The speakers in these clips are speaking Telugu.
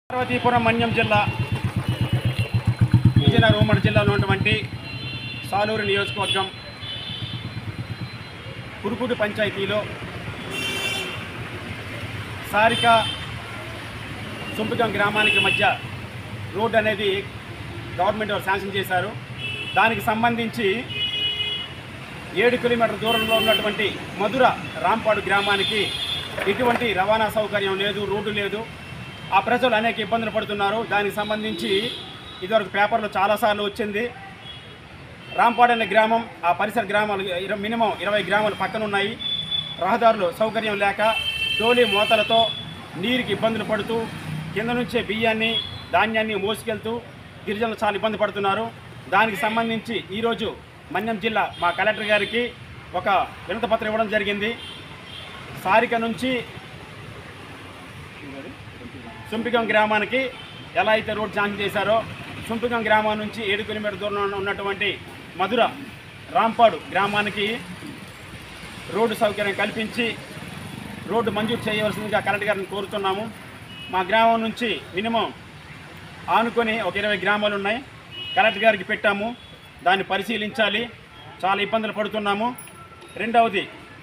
పార్వతీపురం మన్యం జిల్లా విజయనగరం ఉమ్మడి జిల్లాలో ఉన్నటువంటి సాలూరు నియోజకవర్గం కురుకుడు పంచాయతీలో సారిక సుంపిగం గ్రామానికి మధ్య రోడ్ అనేది గవర్నమెంట్ వారు శాంక్షన్ చేశారు దానికి సంబంధించి ఏడు కిలోమీటర్ దూరంలో ఉన్నటువంటి మధుర రాంపాడు గ్రామానికి ఎటువంటి రవాణా సౌకర్యం లేదు రోడ్డు లేదు ఆ ప్రజలు అనేక ఇబ్బందులు పడుతున్నారు దానికి సంబంధించి ఇదివరకు పేపర్లో చాలాసార్లు వచ్చింది రాంపాడు అనే గ్రామం ఆ పరిసర గ్రామాలు ఇర- మినిమం ఇరవై గ్రామాలు పక్కన ఉన్నాయి రహదారులు సౌకర్యం లేక డోలీ మోతలతో నీరుకి ఇబ్బందులు పడుతూ కింద నుంచే బియ్యాన్ని ధాన్యాన్ని మోసుకెళ్తూ గిరిజనులు చాలా ఇబ్బంది పడుతున్నారు దానికి సంబంధించి ఈరోజు మన్యం జిల్లా మా కలెక్టర్ గారికి ఒక వినతపత్రం ఇవ్వడం జరిగింది సారిక నుంచి సుంపిగం గ్రామానికి ఎలా అయితే రోడ్ శాంక్షన్ చేశారో సుంపిగం గ్రామం నుంచి ఏడు కిలోమీటర్ దూరంలో ఉన్నటువంటి మధుర రాంపాడు గ్రామానికి రోడ్డు సౌకర్యం కల్పించి రోడ్డు మంజూరు చేయవలసిందిగా కలెక్టర్ గారిని కోరుతున్నాము మా గ్రామం నుంచి మినిమం ఆనుకొని ఒక ఇరవై గ్రామాలు ఉన్నాయి కలెక్టర్ గారికి పెట్టాము దాన్ని పరిశీలించాలి చాలా ఇబ్బందులు పడుతున్నాము రెండవది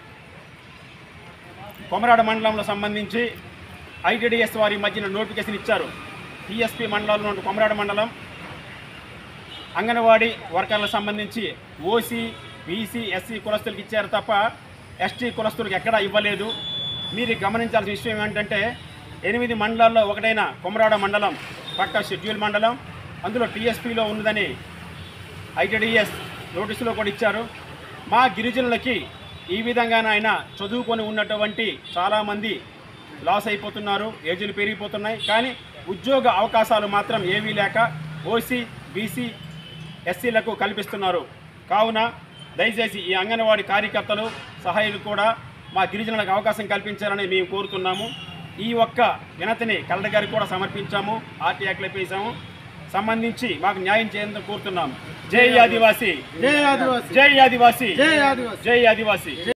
కొమరాడ మండలంలో సంబంధించి ఐటీడీఎస్ వారి మధ్యన నోటిఫికేషన్ ఇచ్చారు టీఎస్పీ మండలంలో ఉన్న కొమరాడ మండలం అంగన్వాడీ వర్కర్లకు సంబంధించి ఓసీ బీసీ ఎస్సీ కులస్తులకు ఇచ్చారు తప్ప ఎస్టీ కులస్తులకు ఎక్కడా ఇవ్వలేదు మీరు గమనించాల్సిన విషయం ఏంటంటే ఎనిమిది మండలాల్లో ఒకటైన కొమరాడ మండలం పక్క షెడ్యూల్ మండలం అందులో టీఎస్పీలో ఉన్నదని ఐటీడీఎస్ నోటీసులో కూడా ఇచ్చారు మా గిరిజనులకి ఈ విధంగానైనా చదువుకొని ఉన్నటువంటి చాలామంది లాస్ అయిపోతున్నారు ఏజీలు పెరిగిపోతున్నాయి కానీ ఉద్యోగ అవకాశాలు మాత్రం ఏవీ లేక ఓసీ బీసీ ఎస్సీలకు కల్పిస్తున్నారు కావున దయచేసి ఈ అంగన్వాడీ కార్యకర్తలు సహాయులు కూడా మా గిరిజనులకు అవకాశం కల్పించాలని మేము కోరుతున్నాము ఈ ఒక్క వినతిని కలెక్టర్ గారికి కూడా సమర్పించాము ఆర్టీ యాక్ట్లో వేసాము సంబంధించి మాకు న్యాయం చేయాలని కోరుతున్నాము జై ఆదివాసీ జై ఆదివాసి జై ఆదివాసీ జై ఆదివాసి జై ఆదివాసీ